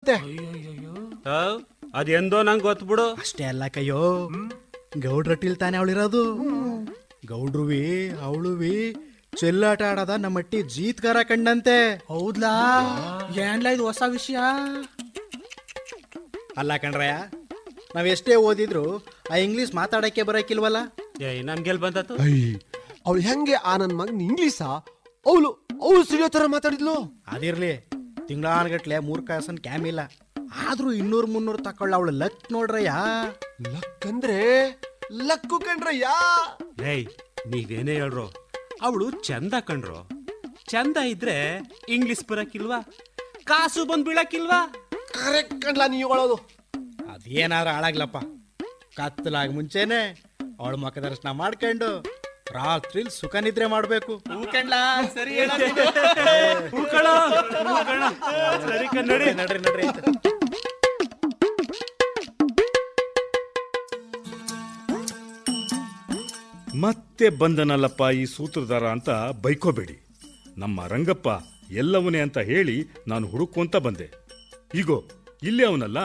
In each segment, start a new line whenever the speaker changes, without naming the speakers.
ಅಂತೆ
ಅದೆಂದೋ ನಂಗೆ ಗೊತ್ಬಿಡು
ಅಷ್ಟೇ ಅಲ್ಲ ಕಯ್ಯೋ ಗೌಡ್ರಟ್ಟಿಲ್ ತಾನೆ ಅವಳಿರೋದು ಗೌಡ್ರುವಿ ಅವಳುವಿ ಚೆಲ್ಲಾಟ ಆಡದ ನಮ್ಮಟ್ಟಿ ಜೀತ್ಗಾರ ಕಂಡಂತೆ
ಹೌದ್ಲಾ ಏನ್ಲ ಇದು ಹೊಸ ವಿಷಯ
ಅಲ್ಲ ಕಣ್ರಯ್ಯ ನಾವ್ ಎಷ್ಟೇ ಓದಿದ್ರು ಆ ಇಂಗ್ಲಿಷ್ ಮಾತಾಡಕ್ಕೆ ಬರಕಿಲ್ವಲ್ಲ
ಏ ನಮ್ಗೆಲ್ ಬಂದತ್ತು
ಐ ಅವಳು ಹೆಂಗೆ ಆ ನನ್ನ ಮಗನ ಇಂಗ್ಲೀಷ ಅವಳು ಅವಳು ಸಿಡಿಯೋ ತರ ಮಾತಾಡಿದ್ಲು
ಅದಿರ್ಲಿ ತಿಂಗಳಾನ್ಗಟ್ಲೆ ಮೂರ್ ಕಾಸನ್ ಕ್ಯಾಮ್ ಇಲ್ಲ ಆದ್ರೂ ಇನ್ನೂರ್ ಮುನ್ನೂರ್ ತಕೊಳ್ಳ ಅವಳು ಲಕ್ ನೋಡ್ರಯ್ಯ
ಲಕ್ ಅಂದ್ರೆ ಲಕ್ಕು ಕಂಡ್ರಯ್ಯ
ಏಯ್ ನೀವೇನೇ ಹೇಳ್ರು ಅವಳು ಚಂದ ಕಣ್ರು ಚಂದ ಇದ್ರೆ ಇಂಗ್ಲಿಷ್ ಬರಕಿಲ್ವಾ ಕಾಸು ಬಂದ್ ಬೀಳಕ್ಕಿಲ್ವಾ
ಕರೆಕ್ಟ್ ಕಂಡ್ಲ ನೀವು ಹೇಳೋದು
ಅದೇನಾರ ಹಾಳಾಗ್ಲಪ್ಪ ಕತ್ತಲಾಗ ಮುಂಚೆನೆ ಅವಳ ಮುಖ ದರ್ಶನ ಮಾಡ್ಕೊಂಡು ರಾತ್ರಿಲ್ ಸುಖ ನಿದ್ರೆ ಮಾಡ್ಬೇಕು
ಸರಿ ಸರಿ ಕನ್ನಡಿ
ನಡ್ರಿ ನಡ್ರಿ ಆಯ್ತು.
ಮತ್ತೆ ಬಂದನಲ್ಲಪ್ಪ ಈ ಸೂತ್ರಧಾರ ಅಂತ ಬೈಕೋಬೇಡಿ ನಮ್ಮ ರಂಗಪ್ಪ ಎಲ್ಲವನೇ ಅಂತ ಹೇಳಿ ನಾನು ಹುಡುಕೊಂತ ಬಂದೆ ಈಗೋ ಇಲ್ಲೇ ಅವನಲ್ಲ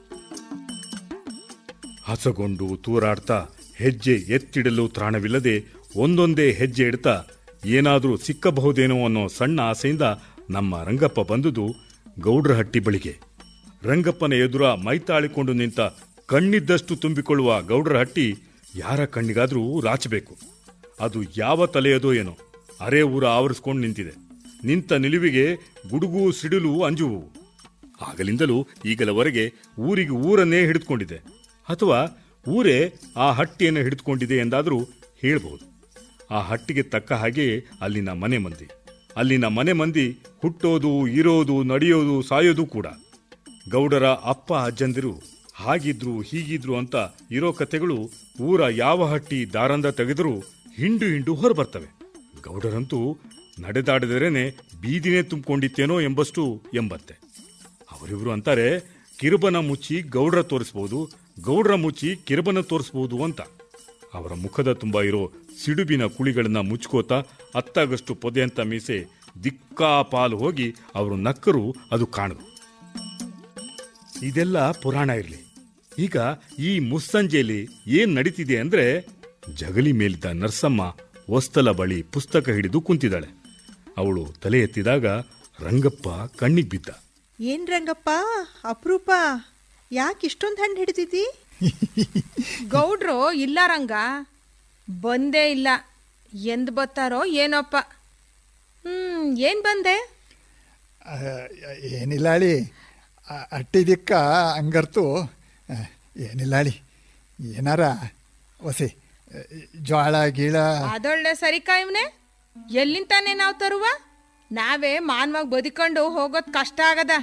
ಹಸಗೊಂಡು ತೂರಾಡ್ತಾ ಹೆಜ್ಜೆ ಎತ್ತಿಡಲು ತ್ರಾಣವಿಲ್ಲದೆ ಒಂದೊಂದೇ ಹೆಜ್ಜೆ ಇಡ್ತಾ ಏನಾದರೂ ಸಿಕ್ಕಬಹುದೇನೋ ಅನ್ನೋ ಸಣ್ಣ ಆಸೆಯಿಂದ ನಮ್ಮ ರಂಗಪ್ಪ ಬಂದುದು ಗೌಡ್ರಹಟ್ಟಿ ಬಳಿಗೆ ರಂಗಪ್ಪನ ಎದುರ ಮೈತಾಳಿಕೊಂಡು ನಿಂತ ಕಣ್ಣಿದ್ದಷ್ಟು ತುಂಬಿಕೊಳ್ಳುವ ಗೌಡ್ರಹಟ್ಟಿ ಯಾರ ಕಣ್ಣಿಗಾದ್ರೂ ರಾಚಬೇಕು ಅದು ಯಾವ ತಲೆಯದೋ ಏನೋ ಅರೆ ಊರ ಆವರಿಸ್ಕೊಂಡು ನಿಂತಿದೆ ನಿಂತ ನಿಲುವಿಗೆ ಗುಡುಗು ಸಿಡಿಲು ಅಂಜುವು ಆಗಲಿಂದಲೂ ಈಗಲವರೆಗೆ ಊರಿಗೆ ಊರನ್ನೇ ಹಿಡಿದುಕೊಂಡಿದೆ ಅಥವಾ ಊರೇ ಆ ಹಟ್ಟಿಯನ್ನು ಹಿಡಿದುಕೊಂಡಿದೆ ಎಂದಾದರೂ ಹೇಳಬಹುದು ಆ ಹಟ್ಟಿಗೆ ತಕ್ಕ ಹಾಗೆಯೇ ಅಲ್ಲಿನ ಮನೆ ಮಂದಿ ಅಲ್ಲಿನ ಮನೆ ಮಂದಿ ಹುಟ್ಟೋದು ಇರೋದು ನಡೆಯೋದು ಸಾಯೋದು ಕೂಡ ಗೌಡರ ಅಪ್ಪ ಅಜ್ಜಂದಿರು ಹಾಗಿದ್ರು ಹೀಗಿದ್ರು ಅಂತ ಇರೋ ಕಥೆಗಳು ಊರ ಯಾವ ಹಟ್ಟಿ ದಾರಂದ ತೆಗೆದರೂ ಹಿಂಡು ಹಿಂಡು ಹೊರಬರ್ತವೆ ಗೌಡರಂತೂ ನಡೆದಾಡಿದರೇನೆ ಬೀದಿನೇ ತುಂಬಿಕೊಂಡಿತ್ತೇನೋ ಎಂಬಷ್ಟು ಎಂಬತ್ತೆ ಅವರಿವರು ಅಂತಾರೆ ಕಿರುಬನ ಮುಚ್ಚಿ ಗೌಡ್ರ ತೋರಿಸ್ಬೋದು ಗೌಡ್ರ ಮುಚ್ಚಿ ಕಿರುಬನ ತೋರಿಸ್ಬೋದು ಅಂತ ಅವರ ಮುಖದ ತುಂಬ ಇರೋ ಸಿಡುಬಿನ ಕುಳಿಗಳನ್ನ ಮುಚ್ಕೋತಾ ಅತ್ತಾಗಷ್ಟು ಪೊದೆಯಂತ ಮೀಸೆ ದಿಕ್ಕಾಪಾಲು ಹೋಗಿ ಅವರು ನಕ್ಕರು ಅದು ಕಾಣದು ಇದೆಲ್ಲ ಪುರಾಣ ಇರಲಿ ಈಗ ಈ ಮುಸ್ಸಂಜೆಯಲ್ಲಿ ಏನ್ ನಡೀತಿದೆ ಅಂದ್ರೆ ಜಗಲಿ ಮೇಲಿದ್ದ ನರ್ಸಮ್ಮ ವಸ್ತಲ ಬಳಿ ಪುಸ್ತಕ ಹಿಡಿದು ಕುಂತಿದ್ದಾಳೆ ಅವಳು ತಲೆ ಎತ್ತಿದಾಗ ರಂಗಪ್ಪ ಕಣ್ಣಿಗೆ ಬಿದ್ದ
ಏನ್ ರಂಗಪ್ಪ ಅಪರೂಪ ಯಾಕೆ ಇಷ್ಟೊಂದು ಹಣ್ಣು ಹಿಡಿದಿದ್ದಿ
ಗೌಡ್ರು ಇಲ್ಲ ರಂಗ ಬಂದೇ ಇಲ್ಲ ಎಂದ್ ಬತ್ತಾರೋ ಏನೋಪ್ಪ ಹ್ಮ್ ಏನ್ ಬಂದೆ
ಆ, ಏನಿಲ್ಲ ಅಳಿ ಆ- ಅಟ್ಟಿದಿಕ್ಕ ಹಂಗರ್ತು ಆ, ಏನಿಲ್ಲ ಅಳಿ ಏನಾರ ಒಸಿ ಆ, ಜ್ವಾಳ ಗೀಳ
ಅದೊಳ್ಳೆ ಸರಿ ಕಾಯ್ವನೆ ಎಲ್ಲಿಂತಾನೆ ನಾವು ತರುವ ನಾವೇ ಮಾನವಾಗಿ ಬದುಕೊಂಡು ಹೋಗೋದ್ ಕಷ್ಟ ಆಗದ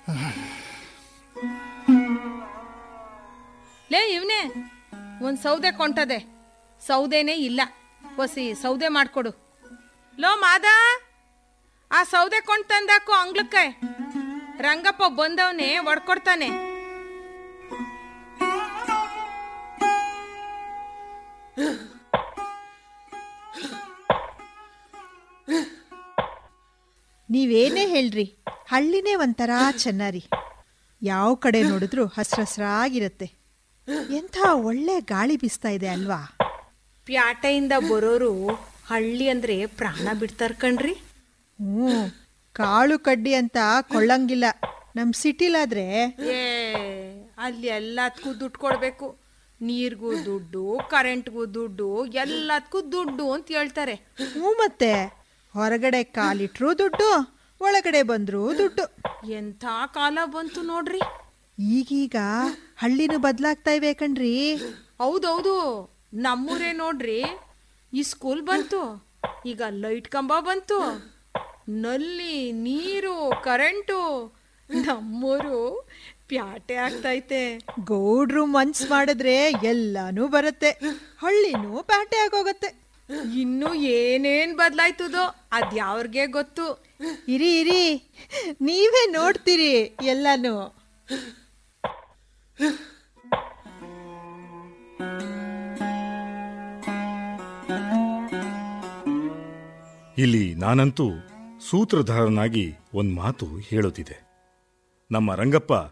ಲೇ ಇವ್ನೆ ಒಂದ್ ಸೌದೆ ಕೊಂಟದೆ ಸೌದೆನೇ ಇಲ್ಲ ಒಸಿ ಸೌದೆ ಮಾಡ್ಕೊಡು ಲೋ ಮಾದ ಆ ಸೌದೆ ಕೊಂಡ್ ತಂದಾಕು ಅಂಗ್ಲಕ್ಕೆ ರಂಗಪ್ಪ ಬಂದವನೇ ಒಡ್ಕೊಡ್ತಾನೆ
ನೀವೇನೇ ಹೇಳ್ರಿ ಹಳ್ಳಿನೇ ಒಂಥರ ಚೆನ್ನಾರಿ ಯಾವ ಕಡೆ ನೋಡಿದ್ರು ಹಸ್ರಸ್ರಾಗಿರತ್ತೆ ಎಂಥ ಒಳ್ಳೆ ಗಾಳಿ ಬೀಸ್ತಾ ಇದೆ ಅಲ್ವಾ
ಪ್ಯಾಟೆಯಿಂದ ಬರೋರು ಹಳ್ಳಿ ಅಂದ್ರೆ ಪ್ರಾಣ ಬಿಡ್ತಾರ ಕಣ್ರಿ
ಹ್ಞೂ ಕಾಳು ಕಡ್ಡಿ ಅಂತ ಕೊಳ್ಳಂಗಿಲ್ಲ ನಮ್ಮ ಸಿಟಿಲಾದ್ರೆ
ಏ ಅಲ್ಲಿ ಎಲ್ಲದಕ್ಕೂ ದುಡ್ಡು ಕೊಡ್ಬೇಕು ನೀರ್ಗೂ ದುಡ್ಡು ಕರೆಂಟ್ಗೂ ದುಡ್ಡು ಎಲ್ಲದಕ್ಕೂ ದುಡ್ಡು ಅಂತ ಹೇಳ್ತಾರೆ
ಹ್ಞೂ ಮತ್ತೆ ಹೊರಗಡೆ ಕಾಲಿಟ್ರೂ ದುಡ್ಡು ಒಳಗಡೆ ಬಂದ್ರೂ ದುಡ್ಡು
ಎಂಥ ಕಾಲ ಬಂತು ನೋಡ್ರಿ
ಈಗೀಗ ಹಳ್ಳಿನೂ ಬದಲಾಗ್ತಾ ಇವೆ ಕಣ್ರಿ
ಹೌದೌದು ನಮ್ಮೂರೇ ನೋಡ್ರಿ ಈ ಸ್ಕೂಲ್ ಬಂತು ಈಗ ಲೈಟ್ ಕಂಬ ಬಂತು ನಲ್ಲಿ ನೀರು ಕರೆಂಟು ನಮ್ಮೂರು ಪ್ಯಾಟೆ ಆಗ್ತೈತೆ
ಗೌಡ್ರು ಮನ್ಸ್ ಮಾಡಿದ್ರೆ ಎಲ್ಲಾನು ಬರುತ್ತೆ ಹಳ್ಳಿನೂ ಪ್ಯಾಟೆ ಆಗೋಗತ್ತೆ
ಇನ್ನು ಏನೇನ್ ಬದ್ಲಾಯ್ತದೋ ಅದ್ಯಾವ್ರಿಗೆ ಗೊತ್ತು
ಇರಿ ಇರಿ ನೀವೇ ನೋಡ್ತೀರಿ ಎಲ್ಲಾನು
ಇಲ್ಲಿ ನಾನಂತೂ ಸೂತ್ರಧಾರನಾಗಿ ಒಂದ್ ಮಾತು ಹೇಳೋದಿದೆ ನಮ್ಮ ರಂಗಪ್ಪ